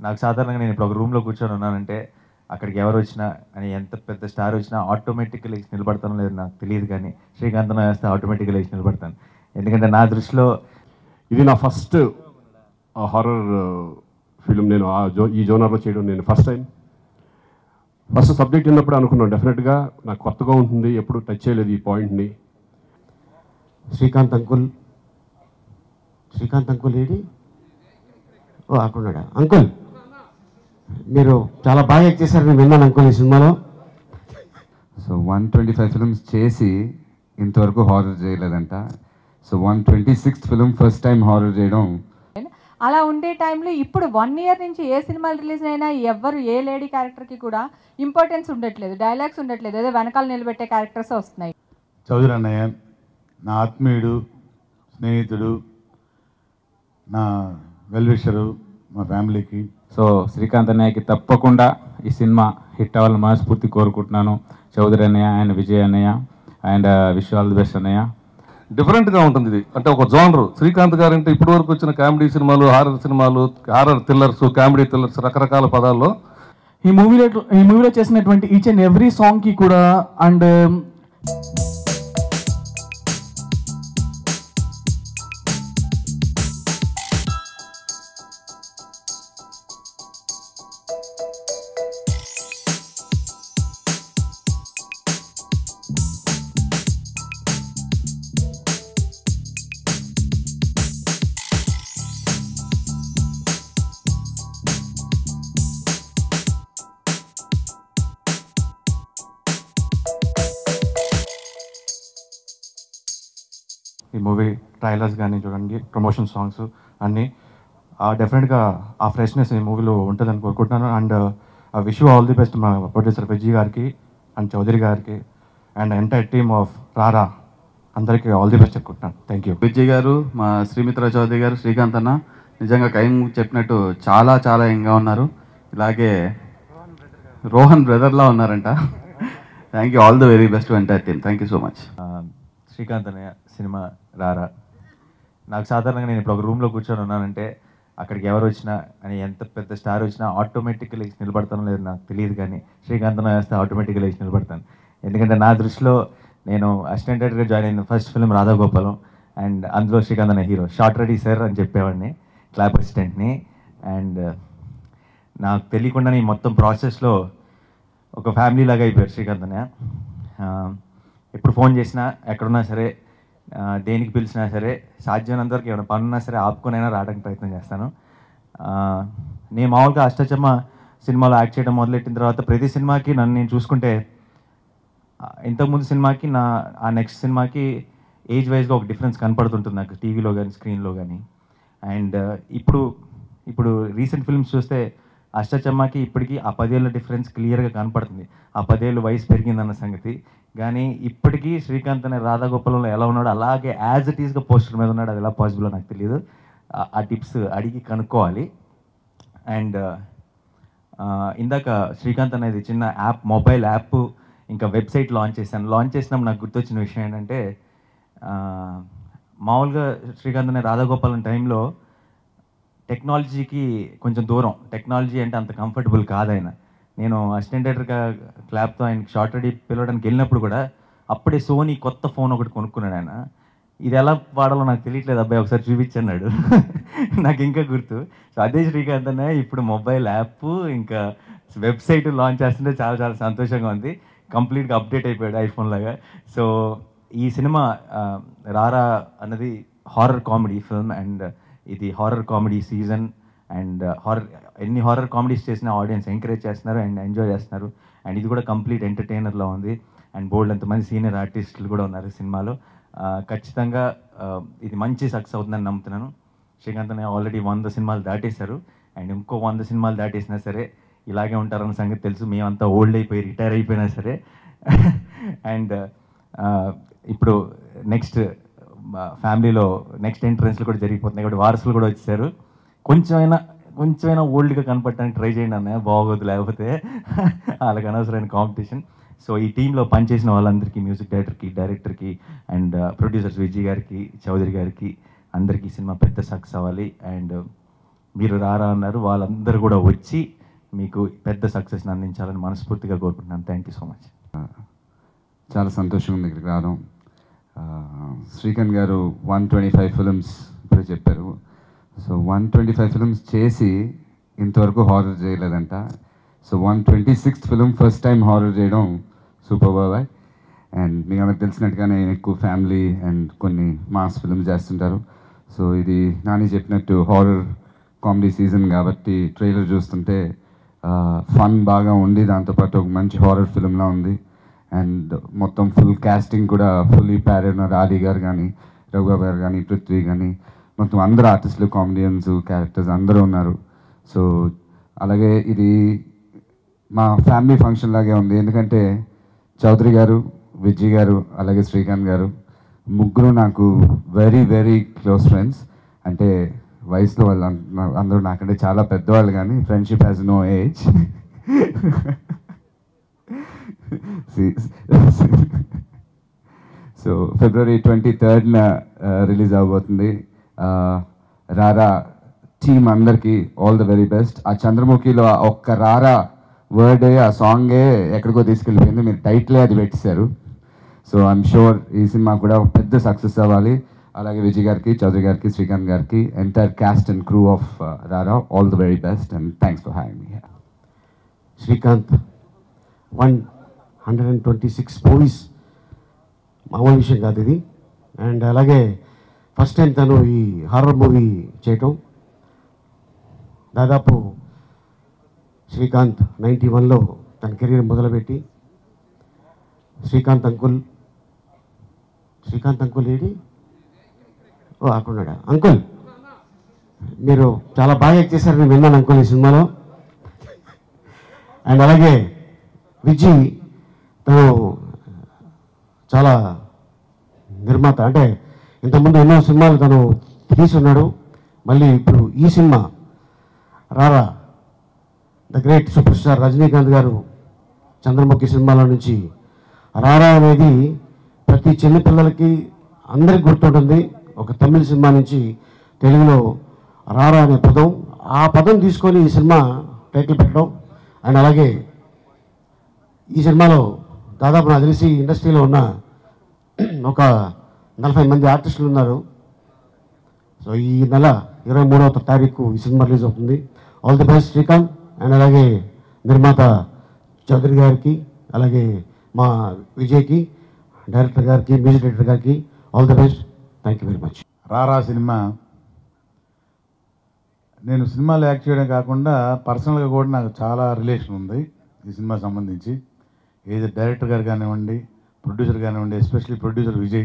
నాకు సాధారణంగా నేను ఇప్పుడు ఒక రూమ్లో కూర్చొని ఉన్నానంటే అక్కడికి ఎవరు వచ్చినా అని ఎంత పెద్ద స్టార్ వచ్చినా ఆటోమేటిక్గా లేచి నిలబడతానో లేదో నాకు తెలియదు కానీ శ్రీకాంత్ వేస్తే ఆటోమేటిక్గా లేచి నిలబడతాను ఎందుకంటే నా దృష్టిలో ఇది నా ఫస్ట్ హారర్ ఫిలిం నేను ఆ జో ఈ జోనర్లో చేయడం నేను ఫస్ట్ టైం ఫస్ట్ సబ్జెక్ట్ విన్నప్పుడు అనుకున్నాను డెఫినెట్గా నాకు కొత్తగా ఉంటుంది ఎప్పుడు టచ్ చేయలేదు ఈ పాయింట్ని శ్రీకాంత్ అంకుల్ శ్రీకాంత్ అంకుల్ ఏడి ఓ అక్కడున్నాడా అంకుల్ మీరు చాలా బాగా యాక్ట్ చేశారు నేను విన్నాను అంకుల్ ఈ సినిమాలో so one twenty five films చేసి ఇంతవరకు హారర్ చేయలేదంట so one twenty sixth film first time horror చేయడం అలా ఉండే టైంలో ఇప్పుడు వన్ ఇయర్ నుంచి ఏ సినిమాలు రిలీజ్ అయినా ఎవ్వరు ఏ లేడీ క్యారెక్టర్కి కూడా ఇంపార్టెన్స్ ఉండట్లేదు డైలాగ్స్ ఉండట్లేదు ఏదో వెనకాల నిలబెట్టే క్యారెక్టర్స్ వస్తున్నాయి చౌదరి అన్నయ్య నా ఆత్మీయుడు స్నేహితుడు నా వెల్విషరు మా ఫ్యామిలీకి సో శ్రీకాంత్ అన్నయ్యకి తప్పకుండా ఈ సినిమా హిట్ అవ్వాలని మనస్ఫూర్తి కోరుకుంటున్నాను చౌదరి అన్నయ్య అండ్ విజయ్ అన్నయ్య and wish all the best అన్నయ్య డిఫరెంట్గా ఉంటుంది ఇది అంటే ఒక జోనర్ శ్రీకాంత్ గారు అంటే ఇప్పటి వరకు వచ్చిన కామెడీ సినిమాలు హారర్ సినిమాలు హారర్ థ్రిల్లర్స్ కామెడీ థ్రిల్లర్స్ రకరకాల పదాల్లో ఈ మూవీలో ఈ మూవీలో చేసినటువంటి ఈచ్ అండ్ ఎవ్రీ సాంగ్కి కూడా అండ్ ఈ మూవీ ట్రైలర్స్ కానీ చూడండి ప్రమోషన్ సాంగ్స్ అన్నీ డెఫినెట్గా ఆ ఫ్రెష్నెస్ ఈ మూవీలో ఉంటుందని కోరుకుంటున్నాను and wish all the best మా ప్రొడ్యూసర్ విజయ్ గారికి అండ్ చౌదరి గారికి and entire team of Rara అందరికీ ఆల్ ది బెస్ట్ చెప్పుకుంటున్నాను థ్యాంక్ యూ విజయ్ గారు మా శ్రీమిత్ర చౌదరి గారు శ్రీకాంత్ అన్న నిజంగా కైమ్ చెప్పినట్టు చాలా చాలా యంగ్గా ఉన్నారు ఇలాగే రోహన్ బ్రదర్లా ఉన్నారంట thank you all the very best entire team thank you so much ఆ, శ్రీకాంత్ అనే సినిమా రారా నాకు సాధారణంగా నేను ఇప్పుడు ఒక రూమ్లో కూర్చొని ఉన్నానంటే అక్కడికి ఎవరు వచ్చినా అని ఎంత పెద్ద స్టార్ వచ్చినా ఆటోమేటిక్గా లేచి నిలబడతానో లేదో నాకు తెలియదు కానీ శ్రీకాంత్ వేస్తే ఆటోమేటిక్గా లేచి నిలబడతాను ఎందుకంటే నా దృష్టిలో నేను అసిస్టెంట్ డైరెక్టర్గా జాయిన్ అయిన ఫస్ట్ ఫిల్మ్ రాధాగోపాలం అండ్ అందులో శ్రీకాంత్ అనే హీరో షార్ట్ రెడీ సార్ అని చెప్పేవాడిని క్లాప్ అసిస్టెంట్ని అండ్ నాకు తెలియకుండానే ఈ మొత్తం ప్రాసెస్లో ఒక ఫ్యామిలీ లాగా అయిపోయారు శ్రీకాంత్ అన్నయ్య ఆ, ఎప్పుడు ఫోన్ చేసినా ఎక్కడున్నా సరే ఆ, దేనికి పిలిచినా సరే సాధ్యమైనంత వరకు ఏమైనా పనున్నా సరే ఆపుకొనైనా రావడానికి ప్రయత్నం చేస్తాను ఆ, నేను మామూలుగా అష్టచమ్మ సినిమాలో యాక్ట్ చేయడం మొదలెట్టిన తర్వాత ప్రతి సినిమాకి నన్ను నేను చూసుకుంటే ఆ, ఇంతకుముందు సినిమాకి నా ఆ నెక్స్ట్ సినిమాకి ఏజ్ వైజ్గా ఒక డిఫరెన్స్ కనపడుతుంటుంది నాకు టీవీలో కానీ స్క్రీన్లో కానీ అండ్ ఇప్పుడు ఇప్పుడు రీసెంట్ ఫిల్మ్స్ చూస్తే అష్టచమ్మకి ఇప్పటికీ ఆ పదేళ్ళ డిఫరెన్స్ క్లియర్గా కనపడుతుంది ఆ పదేళ్ళు వయసు పెరిగిందన్న సంగతి కానీ ఇప్పటికీ శ్రీకాంత్ అనే రాధాగోపాలంలో ఎలా ఉన్నాడో అలాగే యాజ్ ఇట్ ఈస్గా పోస్టర్ మీద ఉన్నాడు అది ఎలా పాసిబుల్ నాకు తెలియదు ఆ- ఆ టిప్స్ అడిగి కనుక్కోవాలి అండ్ ఇందాక శ్రీకాంత్ అనేది చిన్న యాప్ మొబైల్ యాప్ ఇంకా వెబ్సైట్ లాంచ్ చేశాను లాంచ్ చేసినప్పుడు నాకు గుర్తొచ్చిన విషయం ఏంటంటే ఆ, మామూలుగా శ్రీకాంత్ అనే రాధాగోపాలన్ టైంలో టెక్నాలజీకి కొంచెం దూరం టెక్నాలజీ అంటే అంత కంఫర్టబుల్ కాదు ఆయన నేను అసిస్టెంట్ డైరెక్టర్గా క్లాప్తో ఆయనకి షార్ట్ రెడీ పిలవడానికి వెళ్ళినప్పుడు కూడా అప్పుడే సోనీ కొత్త ఫోన్ ఒకటి కొనుక్కున్నాడు ఆయన ఇది ఎలా వాడాలో నాకు తెలియట్లేదు అబ్బాయి ఒకసారి చూపించన్నాడు నాకు ఇంకా గుర్తు సో అదే శ్రీకాంత్ అన్న ఇప్పుడు మొబైల్ యాప్ ఇంకా వెబ్సైట్ లాంచ్ చేస్తుంటే చాలా చాలా సంతోషంగా ఉంది కంప్లీట్గా అప్డేట్ అయిపోయాడు ఐఫోన్ లాగా సో ఈ సినిమా ఆ, రారా అన్నది హారర్ కామెడీ ఫిల్మ్ అండ్ ఇది horror comedy season and horror ఎన్ని హారర్ కామెడీస్ చేసిన ఆడియన్స్ ఎంకరేజ్ చేస్తున్నారు అండ్ ఎంజాయ్ చేస్తున్నారు అండ్ ఇది కూడా కంప్లీట్ ఎంటర్టైనర్లో ఉంది అండ్ బోల్డ్ ఎంతమంది సీనియర్ ఆర్టిస్టులు కూడా ఉన్నారు ఈ సినిమాలో ఆ, ఖచ్చితంగా ఆ, ఇది మంచి సక్సెస్ అవుతుందని నమ్ముతున్నాను శ్రీకాంత్ అనే ఆల్రెడీ వంద సినిమాలు దాటేశారు అండ్ ఇంకో వంద సినిమాలు దాటేసినా సరే ఇలాగే ఉంటారన్న సంగతి తెలుసు మేమంతా ఓల్డ్ అయిపోయి రిటైర్ అయిపోయినా సరే అండ్ ఇప్పుడు నెక్స్ట్ ఫ్యామిలీలో నెక్స్ట్ ఎంట్రన్స్లు కూడా జరిగిపోతున్నాయి కాబట్టి వారసులు కూడా వచ్చేసారు కొంచెమైనా కొంచెమైనా ఓల్డ్గా కనపడటానికి ట్రై చేయండి అన్న బాగోదు లేకపోతే వాళ్ళకి అనవసరమైన కాంపిటీషన్ సో ఈ టీంలో పనిచేసిన వాళ్ళందరికీ మ్యూజిక్ డైరెక్టర్కి డైరెక్టర్కి అండ్ ప్రొడ్యూసర్స్ విజయ్ గారికి చౌదరి గారికి అందరికీ ఈ సినిమా పెద్ద సక్సెస్ అవ్వాలి అండ్ మీరు రారా అన్నారు వాళ్ళందరూ కూడా వచ్చి మీకు పెద్ద సక్సెస్ని అందించాలని మనస్ఫూర్తిగా కోరుకుంటున్నాను థ్యాంక్ యూ సో మచ్ చాలా సంతోషంగా ఉంది ఇక్కడికి రావడం ఆ, శ్రీకాంత్ గారు వన్ ట్వంటీ ఫైవ్ ఫిల్మ్స్ ఇప్పుడే చెప్పారు so one twenty five films చేసి ఇంతవరకు హారర్ చేయలేదంట so one twenty sixth film first time horror చేయడం సూపర్ బాబాయ్ అండ్ మీకు అందరికి తెలిసినట్టుగానే ఆయన ఎక్కువ ఫ్యామిలీ అండ్ కొన్ని మాస్ ఫిల్మ్స్ చేస్తుంటారు సో ఇది నాని చెప్పినట్టు హారర్ కామెడీ సీజన్ కాబట్టి ట్రైలర్ చూస్తుంటే ఫన్ బాగా ఉండి దాంతోపాటు ఒక మంచి హారర్ ఫిల్మ్లా ఉంది అండ్ మొత్తం ఫుల్ కాస్టింగ్ కూడా ఫుల్లీ ప్యార్ ఉన్నారు ఆలీ గారు కానీ రఘుబాబు గారు కానీ పృథ్వీ కానీ మొత్తం అందరు ఆర్టిస్టులు కామెడియన్స్ క్యారెక్టర్స్ అందరూ ఉన్నారు సో అలాగే ఇది మా ఫ్యామిలీ ఫంక్షన్ లాగే ఉంది ఎందుకంటే చౌదరి గారు విజయ్ గారు అలాగే శ్రీకాంత్ గారు ముగ్గురు నాకు వెరీ వెరీ క్లోజ్ ఫ్రెండ్స్ అంటే వయసులో వాళ్ళు అంత- అందరూ నాకంటే చాలా పెద్దవాళ్ళు కానీ friendship has no age so February twenty థర్డ్న రిలీజ్ అవబోతుంది ఆ, రారా టీమ్ అందరికీ ఆల్ ద వెరీ బెస్ట్ ఆ చంద్రముఖిలో ఆ ఒక్క రారా వర్డే ఆ సాంగే ఎక్కడికో తీసుకెళ్ళిపోయింది మీరు టైటిలే అది పెట్టేశారు సో ఐఎమ్ షూర్ ఈ సినిమా కూడా ఒక పెద్ద సక్సెస్ అవ్వాలి అలాగే విజయ్ గారికి చౌదరి గారికి శ్రీకాంత్ గారికి entire cast and crew of Rara all the very best and thanks for having me Srikanth one hundred and twenty six movies మామూలు విషయం కాదు ఇది అండ్ అలాగే ఫస్ట్ టైం తను ఈ హారర్ మూవీ చేయటం దాదాపు శ్రీకాంత్ నైంటీ వన్లో తన కెరీర్ మొదలుపెట్టి శ్రీకాంత్ అంకుల్ శ్రీకాంత్ అంకుల్ ఏడి ఓ అక్కడున్నాడా అంకుల్ మీరు చాలా బాగా యాక్ట్ చేశారు నేను విన్నాను అంకుల్ ఈ సినిమాలో అండ్ అలాగే విజయ్ తను చాలా నిర్మాత అంటే ఇంతకుముందు ఎన్నో సినిమాలు తను తీసున్నాడు మళ్ళీ ఇప్పుడు ఈ సినిమా Rara the great super star Rajinikanth garu Chandramukhi సినిమాలో నుంచి రారా అనేది ప్రతి చిన్న పిల్లలకి అందరికి గుర్తుంటుంది ఒక తమిళ సినిమా నుంచి తెలుగులో రారా అనే పదం ఆ పదం తీసుకొని ఈ సినిమా టైటిల్ పెట్టడం అండ్ అలాగే ఈ సినిమాలో దాదాపు నాకు తెలిసి ఇండస్ట్రీలో ఉన్న ఒక నలభై మంది ఆర్టిస్టులు ఉన్నారు సో ఈ నెల ఇరవై మూడవ తారీఖు ఈ సినిమా రిలీజ్ అవుతుంది all the best Srikanth and అలాగే నిర్మాత చౌదరి గారికి అలాగే మా విజయ్కి డైరెక్టర్ గారికి మ్యూజిక్ డైరెక్టర్ గారికి all the best thank you very much Rara సినిమా నేను సినిమాలో యాక్ట్ చేయడం కాకుండా పర్సనల్గా కూడా నాకు చాలా రిలేషన్ ఉంది ఈ సినిమా సంబంధించి ఏది డైరెక్టర్ గారు కానివ్వండి ప్రొడ్యూసర్ కానివ్వండి ఎస్పెషల్లీ ప్రొడ్యూసర్ విజయ్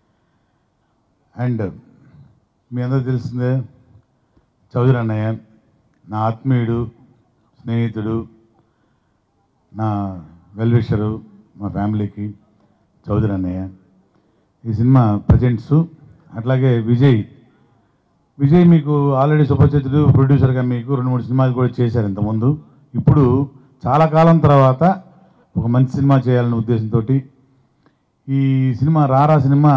అండ్ మీ అందరూ తెలిసిందే చౌదరి అన్నయ్య నా ఆత్మీయుడు స్నేహితుడు నా వెల్విషరు మా ఫ్యామిలీకి చౌదరి అన్నయ్య ఈ సినిమా ప్రజెంట్స్ అట్లాగే విజయ్ విజయ్ మీకు ఆల్రెడీ సుపరిచితుడు ప్రొడ్యూసర్గా మీకు రెండు మూడు సినిమాలు కూడా చేశారు ఇంతకుముందు ఇప్పుడు చాలా కాలం తర్వాత ఒక మంచి సినిమా చేయాలనే ఉద్దేశంతో ఈ సినిమా రారా సినిమా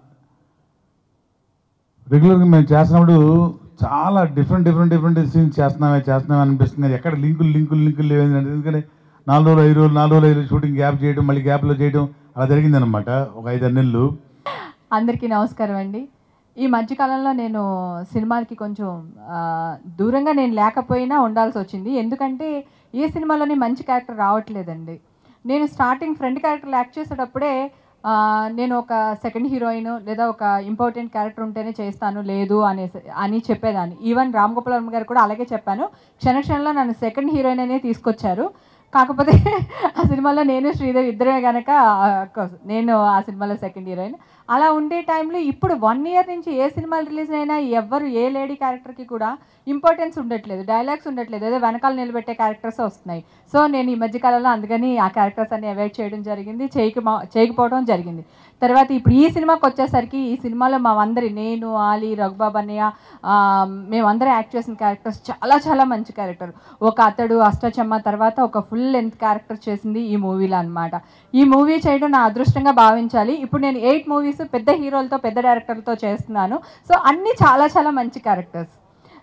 రెగ్యులర్గా మేము చేస్తున్నప్పుడు చాలా డిఫరెంట్ డిఫరెంట్ డిఫరెంట్ సీన్స్ చేస్తున్నామే చేస్తున్నామే అనిపిస్తుంది కానీ ఎక్కడ లింకులు లింకులు లింకులు లేవు ఎందుకంటే నాలుగు రోజులు ఐదు రోజులు నాలుగు రోజులు ఐదు రోజులు షూటింగ్ గ్యాప్ చేయడం మళ్ళీ గ్యాప్లో చేయడం అలా జరిగిందనమాట ఒక ఐదారు నెలలు అందరికీ నమస్కారం అండి ఈ మధ్యకాలంలో నేను సినిమాలకి కొంచెం ఆ, దూరంగా నేను లేకపోయినా ఉండాల్సి వచ్చింది ఎందుకంటే ఏ సినిమాలోని మంచి క్యారెక్టర్ రావట్లేదండి నేను స్టార్టింగ్ ఫ్రెండ్ క్యారెక్టర్ యాక్ట్ చేసేటప్పుడే ఆ, నేను ఒక సెకండ్ హీరోయిన్ లేదా ఒక ఇంపార్టెంట్ క్యారెక్టర్ ఉంటేనే చేస్తాను లేదు అనేసి అని చెప్పేదాన్ని ఈవెన్ రామ్ గోపాల్ వర్మ గారు కూడా అలాగే చెప్పాను క్షణ క్షణంలో నన్ను సెకండ్ హీరోయిన్ అనే తీసుకొచ్చారు కాకపోతే ఆ సినిమాలో నేను శ్రీదేవి ఇద్దరే కనుక నేను ఆ సినిమాలో సెకండ్ హీరోయిన్ అలా ఉండే టైంలో ఇప్పుడు వన్ ఇయర్ నుంచి ఏ సినిమాలు రిలీజ్ అయినా ఎవ్వరు ఏ లేడీ క్యారెక్టర్కి కూడా ఇంపార్టెన్స్ ఉండట్లేదు డైలాగ్స్ ఉండట్లేదు ఏదో వెనకాల నిలబెట్టే క్యారెక్టర్స్ వస్తున్నాయి సో నేను ఈ మధ్యకాలంలో అందుకని ఆ క్యారెక్టర్స్ అన్ని అవాయిడ్ చేయడం జరిగింది చేయక చేయకపోవడం జరిగింది తర్వాత ఇప్పుడు ఈ సినిమాకి వచ్చేసరికి ఈ సినిమాలో మా అందరి నేను ఆలీ రఘుబాబు అన్నయ్య ఆ, మేమందరం యాక్ట్ చేసిన క్యారెక్టర్స్ చాలా చాలా మంచి క్యారెక్టర్ ఒక అతడు అష్టచమ్మ తర్వాత ఒక ఫుల్ లెంత్ క్యారెక్టర్ చేసింది ఈ మూవీలో అన్నమాట ఈ మూవీ చేయడం నా అదృష్టంగా భావించాలి ఇప్పుడు నేను ఎయిట్ మూవీస్ పెద్ద హీరోలతో పెద్ద డైరెక్టర్లతో చేస్తున్నాను సో అన్నీ చాలా చాలా మంచి క్యారెక్టర్స్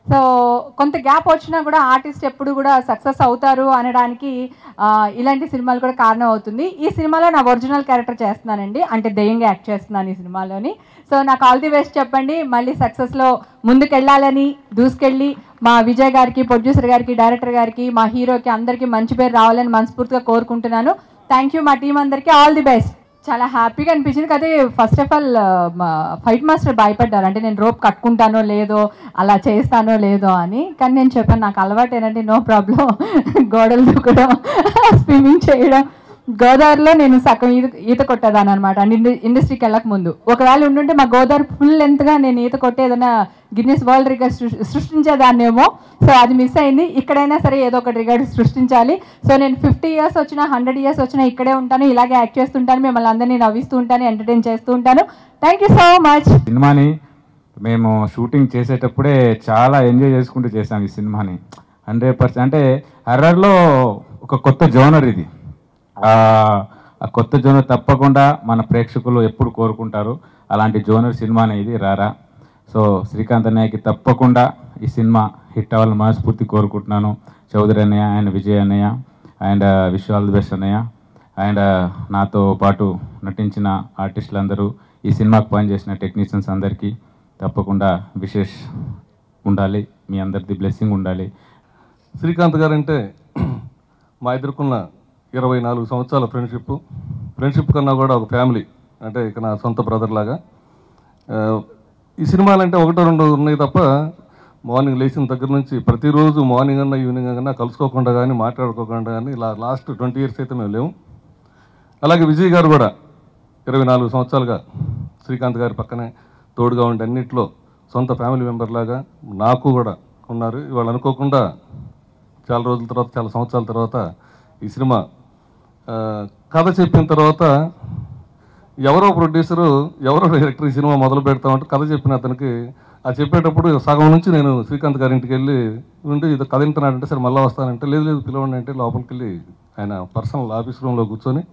సో కొంత గ్యాప్ వచ్చినా కూడా ఆర్టిస్ట్ ఎప్పుడు కూడా సక్సెస్ అవుతారు అనడానికి ఆ, ఇలాంటి సినిమాలు కూడా కారణం అవుతుంది ఈ సినిమాలో నా ఒరిజినల్ క్యారెక్టర్ చేస్తున్నానండి అంటే దెయ్యంగా యాక్ట్ చేస్తున్నాను ఈ సినిమాలోని సో నాకు ఆల్ ది బెస్ట్ చెప్పండి మళ్ళీ సక్సెస్లో ముందుకెళ్ళాలని దూసుకెళ్ళి మా విజయ్ గారికి ప్రొడ్యూసర్ గారికి డైరెక్టర్ గారికి మా హీరోకి అందరికీ మంచి పేరు రావాలని మనస్ఫూర్తిగా కోరుకుంటున్నాను థ్యాంక్ యూ మా టీం అందరికీ ఆల్ ది బెస్ట్ చాలా హ్యాపీగా అనిపించింది కదా first of all fight master భయపడ్డారు అంటే నేను రోప్ కట్టుకుంటానో లేదో అలా చేస్తానో లేదో అని కానీ నేను చెప్పాను నాకు అలవాటు ఏంటంటే నో ప్రాబ్లం గోడలు దూకడం స్విమ్మింగ్ చేయడం గోదావరిలో నేను సగం ఈత ఈత కొట్టేదాన్ని అనమాట ఇండస్ట్రీకి వెళ్ళక ముందు ఒకవేళ ఉండుంటే మా గోదావరి ఫుల్ లెంత్గా నేను ఈత కొట్టి ఏదైనా గిన్నెస్ వరల్డ్ రికార్డ్ సృష్టించేదాన్నేమో సో అది మిస్ అయింది ఇక్కడైనా సరే ఏదో ఒక రికార్డ్ సృష్టించాలి సో నేను ఫిఫ్టీ ఇయర్స్ వచ్చినా హండ్రెడ్ ఇయర్స్ వచ్చినా ఇక్కడే ఉంటాను ఇలాగే యాక్ట్ చేస్తుంటాను మిమ్మల్ని అందరినీ నవ్విస్తూ ఉంటాను ఎంటర్టైన్ చేస్తూ ఉంటాను థ్యాంక్ యూ సో మచ్ సినిమాని మేము షూటింగ్ చేసేటప్పుడే చాలా ఎంజాయ్ చేసుకుంటూ చేసాం ఈ సినిమాని హండ్రెడ్ పర్సెంట్ అంటే హర్రర్లో ఒక కొత్త జోనర్ ఇది ఆ ఆ కొత్త జోనర్ తప్పకుండా మన ప్రేక్షకులు ఎప్పుడు కోరుకుంటారు అలాంటి జోనర్ సినిమానే ఇది రారా సో శ్రీకాంత్ అన్నయ్యకి తప్పకుండా ఈ సినిమా హిట్ అవ్వాలని మనస్ఫూర్తి కోరుకుంటున్నాను చౌదరి అన్నయ్య అండ్ విజయ్ అన్నయ్య and wish all the best అన్నయ్య అండ్ నాతో పాటు నటించిన ఆర్టిస్టులందరూ ఈ సినిమాకు పనిచేసిన టెక్నీషియన్స్ అందరికీ తప్పకుండా విశేష్ ఉండాలి మీ అందరిది బ్లెస్సింగ్ ఉండాలి శ్రీకాంత్ గారంటే మా ఇద్దరుకున్న ఇరవై నాలుగు సంవత్సరాల ఫ్రెండ్షిప్ ఫ్రెండ్షిప్ కన్నా కూడా ఒక ఫ్యామిలీ అంటే ఇక నా సొంత బ్రదర్ లాగా ఆ, ఈ సినిమాలు అంటే ఒకటో రెండు ఉన్నాయి తప్ప మార్నింగ్ లేచిన దగ్గర నుంచి ప్రతిరోజు మార్నింగ్ అన్నా ఈవినింగ్ అన్నా కలుసుకోకుండా కానీ మాట్లాడుకోకుండా కానీ ఇలా లాస్ట్ ట్వంటీ ఇయర్స్ అయితే మేము లేము అలాగే విజయ్ గారు కూడా ఇరవై నాలుగు సంవత్సరాలుగా శ్రీకాంత్ గారి పక్కనే తోడుగా ఉండి అన్నింటిలో సొంత ఫ్యామిలీ మెంబర్ లాగా నాకు కూడా ఉన్నారు ఇవాళ అనుకోకుండా చాలా రోజుల తర్వాత చాలా సంవత్సరాల తర్వాత ఈ సినిమా ఆ, కథ చెప్పిన తర్వాత ఎవరో ప్రొడ్యూసరు ఎవరో డైరెక్టర్ ఈ సినిమా మొదలు పెడతామంటే కథ చెప్పిన అతనికి ఆ చెప్పేటప్పుడు సగం నుంచి నేను శ్రీకాంత్ గారి ఇంటికి వెళ్ళి ఉండి ఇది కథ వింటున్నాడంటే సరే మళ్ళీ వస్తానంటే లేదు లేదు పిలవండి అంటే లోపలికి వెళ్ళి ఆయన పర్సనల్ ఆఫీస్ రూమ్లో కూర్చొని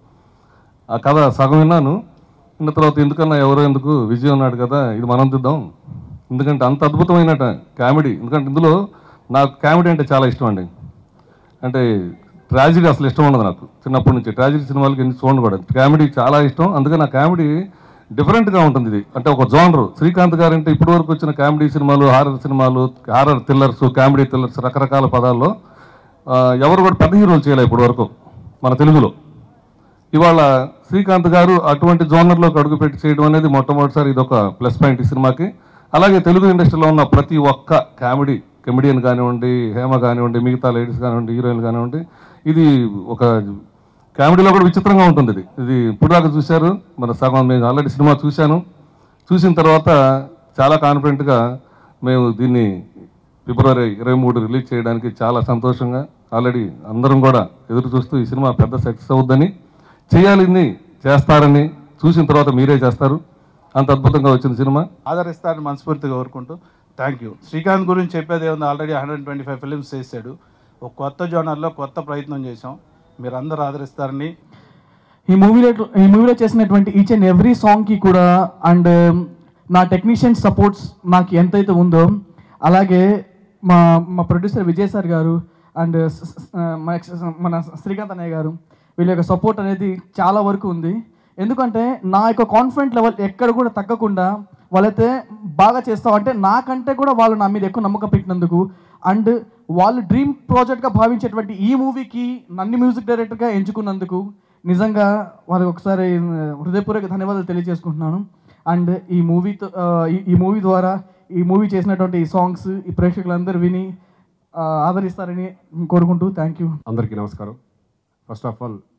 ఆ కథ సగం విన్నాను విన్న తర్వాత ఎందుకన్నా ఎవరో ఎందుకు విజయ్ ఉన్నాడు కదా ఇది మనం తీద్దాం ఎందుకంటే అంత అద్భుతమైన కామెడీ ఎందుకంటే ఇందులో నాకు కామెడీ అంటే చాలా ఇష్టం అండి అంటే ట్రాజిడీ అసలు ఇష్టం ఉండదు నాకు చిన్నప్పటి నుంచి ట్రాజిడీ సినిమాలకి ఎన్ని చూడండి కూడా కామెడీ చాలా ఇష్టం అందుకే నా కామెడీ డిఫరెంట్గా ఉంటుంది ఇది అంటే ఒక జోనరు శ్రీకాంత్ గారు అంటే ఇప్పటి వరకు వచ్చిన కామెడీ సినిమాలు హారర్ సినిమాలు హారర్ థ్రిల్లర్స్ కామెడీ థ్రిల్లర్స్ రకరకాల పదాల్లో ఆ, ఎవరు కూడా పెద్ద హీరోలు చేయలే ఇప్పటి వరకు మన తెలుగులో ఇవాళ శ్రీకాంత్ గారు అటువంటి జోనర్లోకి అడుగుపెట్టి చేయడం అనేది మొట్టమొదటిసారి ఇది ఒక ప్లస్ పాయింట్ ఈ సినిమాకి అలాగే తెలుగు ఇండస్ట్రీలో ఉన్న ప్రతి ఒక్క కామెడీ కమెడియన్ కానివ్వండి హేమ కానివ్వండి మిగతా లేడీస్ కానివ్వండి హీరోయిన్లు కానివ్వండి ఇది ఒక కామెడీలో కూడా విచిత్రంగా ఉంటుంది ఇది ఇది ఇప్పుడు దాకా చూశారు మన సగం నేను ఆల్రెడీ సినిమా చూశాను చూసిన తర్వాత చాలా కాన్ఫిడెంట్గా మేము దీన్ని ఫిబ్రవరి ఇరవై మూడు రిలీజ్ చేయడానికి చాలా సంతోషంగా ఆల్రెడీ అందరం కూడా ఎదురు చూస్తూ ఈ సినిమా పెద్ద సక్సెస్ అవుద్దని చేయాలని చేస్తారని చూసిన తర్వాత మీరే చేస్తారు అంత అద్భుతంగా వచ్చింది సినిమా ఆదరిస్తారని మనస్ఫూర్తిగా కోరుకుంటూ థ్యాంక్ యూ శ్రీకాంత్ గురించి చెప్పేది ఏముంది already hundred twenty five films చేశాడు ఒక కొత్త జోనర్లో కొత్త ప్రయత్నం చేశాం మీరు అందరూ ఆదరిస్తారని ఈ మూవీలో ఈ మూవీలో చేసినటువంటి ఈచ్ అండ్ ఎవ్రీ సాంగ్కి కూడా అండ్ నా టెక్నీషియన్ సపోర్ట్స్ నాకు ఎంతైతే ఉందో అలాగే మా మా producer Vijay sir garu and మన మన శ్రీకాంత్ అన్నయ్య గారు వీళ్ళ యొక్క సపోర్ట్ అనేది చాలా వరకు ఉంది ఎందుకంటే నా యొక్క కాన్ఫిడెంట్ లెవెల్ ఎక్కడ కూడా తగ్గకుండా వాళ్ళైతే బాగా చేస్తాం అంటే నాకంటే కూడా వాళ్ళు నా మీద ఎక్కువ నమ్మకం పెట్టినందుకు అండ్ వాళ్ళు డ్రీమ్ ప్రాజెక్ట్గా భావించేటువంటి ఈ మూవీకి నన్ను మ్యూజిక్ డైరెక్టర్గా ఎంచుకున్నందుకు నిజంగా వాళ్ళకి ఒకసారి ఆ, హృదయపూర్వక ధన్యవాదాలు తెలియజేసుకుంటున్నాను అండ్ ఈ మూవీతో ఆ, ఈ- ఈ మూవీ ద్వారా ఈ మూవీ చేసినటువంటి ఈ సాంగ్స్ ఈ ప్రేక్షకులందరూ విని ఆ, ఆదరిస్తారని కోరుకుంటూ థ్యాంక్ యూ అందరికీ నమస్కారం first of all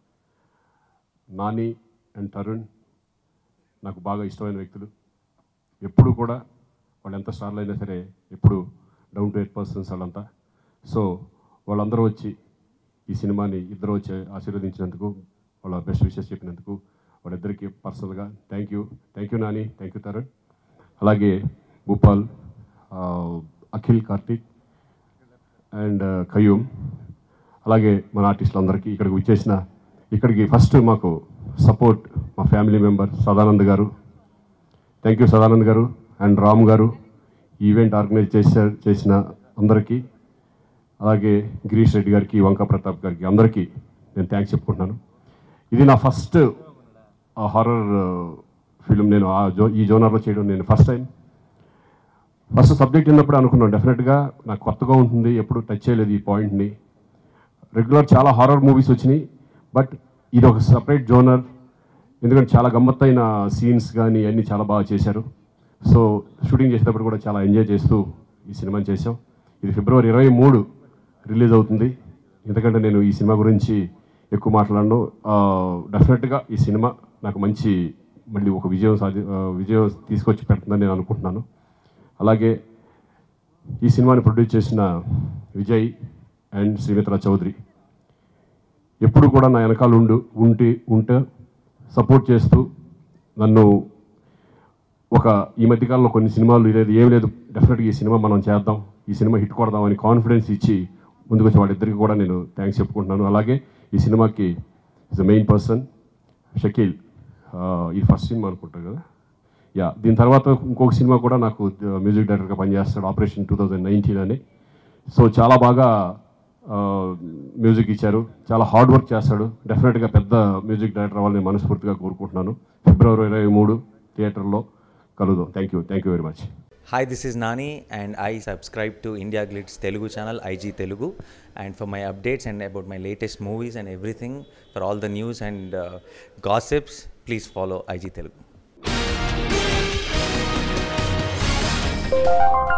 Nani and Tarun నాకు బాగా ఇష్టమైన వ్యక్తులు ఎప్పుడు కూడా వాళ్ళు ఎంత స్టార్లు అయినా సరే ఎప్పుడు డౌన్ టు ఎయిట్ పర్సన్స్ వాళ్ళంతా సో వాళ్ళందరూ వచ్చి ఈ సినిమాని ఇద్దరు వచ్చి ఆశీర్వదించినందుకు వాళ్ళ బెస్ట్ విషెస్ చెప్పినందుకు వాళ్ళిద్దరికీ పర్సనల్గా thank you thank you Nani thank you Tarun అలాగే భూపాల్ ఆ, అఖిల్ కార్తీక్ అండ్ కయూమ్ అలాగే మన ఆర్టిస్టులందరికీ ఇక్కడికి వచ్చేసిన ఇక్కడికి ఫస్ట్ మాకు సపోర్ట్ మా ఫ్యామిలీ మెంబర్ సదానంద్ గారు థ్యాంక్ యూ సదానంద్ గారు అండ్ రామ్ గారు ఈవెంట్ ఆర్గనైజ్ చేసే చేసిన అందరికీ అలాగే గిరీష్ రెడ్డి గారికి వంక ప్రతాప్ గారికి అందరికీ నేను థ్యాంక్స్ చెప్పుకుంటున్నాను ఇది నా ఫస్ట్ హారర్ ఫిలిం నేను ఆ జో ఈ జోనర్లో చేయడం నేను ఫస్ట్ టైం ఫస్ట్ సబ్జెక్ట్ విన్నప్పుడు అనుకున్నాను డెఫినెట్గా నాకు కొత్తగా ఉంటుంది ఎప్పుడు టచ్ చేయలేదు ఈ పాయింట్ని రెగ్యులర్ చాలా హారర్ మూవీస్ వచ్చినాయి బట్ ఇది ఒక సపరేట్ జోనర్ ఎందుకంటే చాలా గమ్మత్తైన సీన్స్ కానీ అన్నీ చాలా బాగా చేశారు సో షూటింగ్ చేసేటప్పుడు కూడా చాలా ఎంజాయ్ చేస్తూ ఈ సినిమాని చేసాం ఇది ఫిబ్రవరి ఇరవై మూడు రిలీజ్ అవుతుంది ఎందుకంటే నేను ఈ సినిమా గురించి ఎక్కువ మాట్లాడను డెఫినెట్గా ఈ సినిమా నాకు మంచి మళ్ళీ ఒక విజయం సాధి ఆ, విజయం తీసుకొచ్చి పెడుతుందని నేను అనుకుంటున్నాను అలాగే ఈ సినిమాని ప్రొడ్యూస్ చేసిన విజయ్ అండ్ శ్రీమిత్ర చౌదరి ఎప్పుడు కూడా నా వెనకాల ఉండు ఉంటే ఉంటే సపోర్ట్ చేస్తూ నన్ను ఒక ఈ మధ్యకాలంలో కొన్ని సినిమాలు లేదు ఏం లేదు డెఫినెట్గా ఈ సినిమా మనం చేద్దాం ఈ సినిమా హిట్ కొడదాం అని కాన్ఫిడెన్స్ ఇచ్చి ముందుకు వచ్చి వాళ్ళిద్దరికి కూడా నేను థ్యాంక్స్ చెప్పుకుంటున్నాను అలాగే ఈ సినిమాకి is the main person Shakeel ఆ, ఈ ఫస్ట్ సినిమా అనుకుంటారు కదా యా దీని తర్వాత ఇంకొక సినిమా కూడా నాకు మ్యూజిక్ డైరెక్టర్గా పనిచేస్తాడు ఆపరేషన్ టూ థౌజండ్ నైన్టీన్ అని సో చాలా బాగా మ్యూజిక్ ఇచ్చారు చాలా హార్డ్ వర్క్ చేస్తాడు డెఫినెట్గా పెద్ద మ్యూజిక్ డైరెక్టర్ అవ్వాలని మనస్ఫూర్తిగా కోరుకుంటున్నాను ఫిబ్రవరి ఇరవై మూడు థియేటర్లో కలుద్దాం thank you thank you very much Hi, this is Nani, and I subscribe to India Glitz Telugu channel, IG Telugu. And for my updates and about my latest movies and everything, for all the news and uh, gossips, please follow IG Telugu.